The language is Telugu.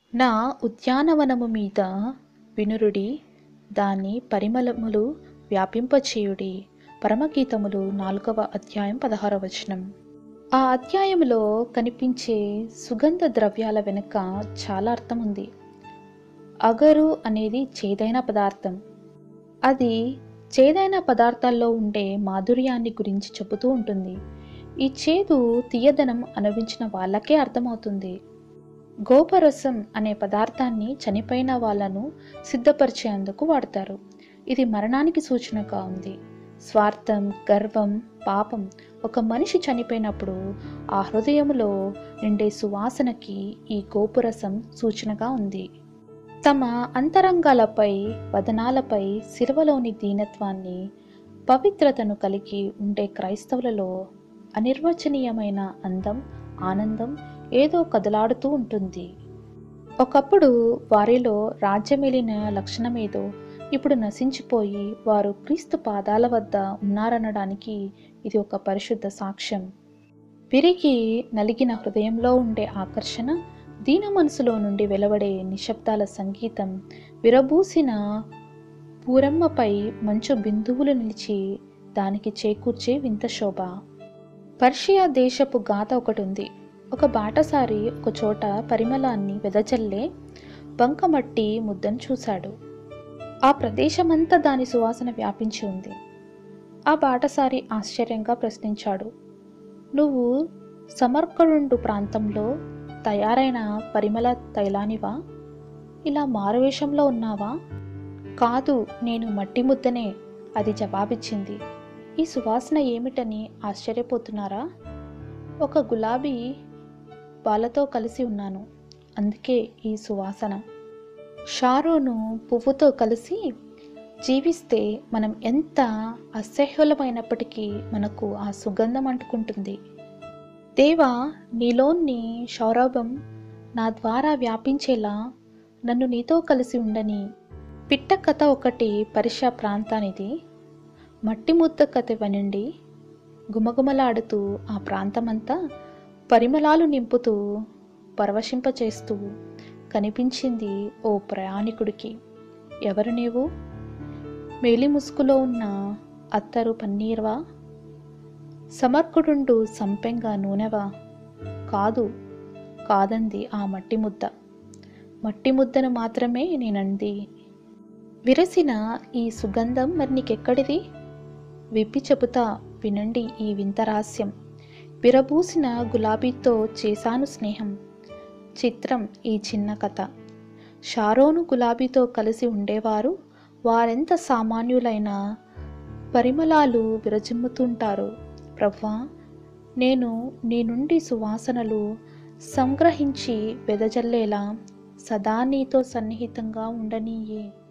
నా ఉద్యానవనము మీద వినురుడి దాని పరిమళములు వ్యాపింపచేయుడి పరమగీతములు నాలుగవ అధ్యాయం పదహారవ వచనం ఆ అధ్యాయంలో కనిపించే సుగంధ ద్రవ్యాల వెనుక చాలా అర్థం ఉంది అగరు అనేది చేదైన పదార్థం అది చేదైన పదార్థాల్లో ఉండే మాధుర్యాన్ని గురించి చెబుతూ ఉంటుంది ఈ చేదు తీయదనం అనుభవించిన వాళ్ళకే అర్థమవుతుంది గోపరసం అనే పదార్థాన్ని చనిపోయిన వాళ్ళను సిద్ధపరిచేందుకు వాడతారు ఇది మరణానికి సూచనగా ఉంది స్వార్థం గర్వం పాపం ఒక మనిషి చనిపోయినప్పుడు ఆ హృదయములో నిండే సువాసనకి ఈ గోపురసం సూచనగా ఉంది తమ అంతరంగాలపై వదనాలపై శిలువలోని దీనత్వాన్ని పవిత్రతను కలిగి ఉండే క్రైస్తవులలో అనిర్వచనీయమైన అందం ఆనందం ఏదో కదలాడుతూ ఉంటుంది ఒకప్పుడు వారిలో రాజ్యమేలిన లక్షణమేదో ఇప్పుడు నశించిపోయి వారు క్రీస్తు పాదాల వద్ద ఉన్నారనడానికి ఇది ఒక పరిశుద్ధ సాక్ష్యం విరిగి నలిగిన హృదయంలో ఉండే ఆకర్షణ దీన మనసులో నుండి వెలువడే నిశ్శబ్దాల సంగీతం విరబూసిన పూరమ్మపై మంచు బిందువులు నిలిచి దానికి చేకూర్చే వింత శోభ పర్షియా దేశపు గాథ ఒకటి ఉంది ఒక బాటసారి ఒక చోట పరిమళాన్ని వెదజల్లే బంకమట్టి ముద్దను చూశాడు ఆ ప్రదేశమంతా దాని సువాసన వ్యాపించి ఉంది ఆ బాటసారి ఆశ్చర్యంగా ప్రశ్నించాడు నువ్వు సమర్కరుండు ప్రాంతంలో తయారైన పరిమళ తైలానివా ఇలా మారువేషంలో ఉన్నావా కాదు నేను మట్టి ముద్దనే అది జవాబిచ్చింది ఈ సువాసన ఏమిటని ఆశ్చర్యపోతున్నారా ఒక గులాబీ బాలతో కలిసి ఉన్నాను అందుకే ఈ సువాసన షారోను పువ్వుతో కలిసి జీవిస్తే మనం ఎంత అసహ్యులమైనప్పటికీ మనకు ఆ సుగంధం అంటుకుంటుంది దేవా నీలోని సౌరభం నా ద్వారా వ్యాపించేలా నన్ను నీతో కలిసి ఉండని పిట్ట కథ ఒకటి పరిష ప్రాంతానిది మట్టి ముద్ద కథ వినండి గుమగుమలాడుతూ ఆ ప్రాంతమంతా పరిమళాలు నింపుతూ పరవశింపచేస్తూ కనిపించింది ఓ ప్రయాణికుడికి ఎవరు నీవు మేలి ముసుగులో ఉన్న అత్తరు పన్నీర్వా సమర్కుడుండు సంపెంగా నూనెవా కాదు కాదంది ఆ మట్టి ముద్ద మట్టి ముద్దను మాత్రమే నేనంది విరసిన ఈ సుగంధం మరి నీకెక్కడిది విప్పి చెబుతా వినండి ఈ వింత రహస్యం విరబూసిన గులాబీతో చేశాను స్నేహం చిత్రం ఈ చిన్న కథ షారోను గులాబీతో కలిసి ఉండేవారు వారెంత సామాన్యులైన పరిమళాలు విరజిమ్ముతుంటారు ప్రవ్వా నేను నీ నుండి సువాసనలు సంగ్రహించి వెదజల్లేలా సదా నీతో సన్నిహితంగా ఉండనీయే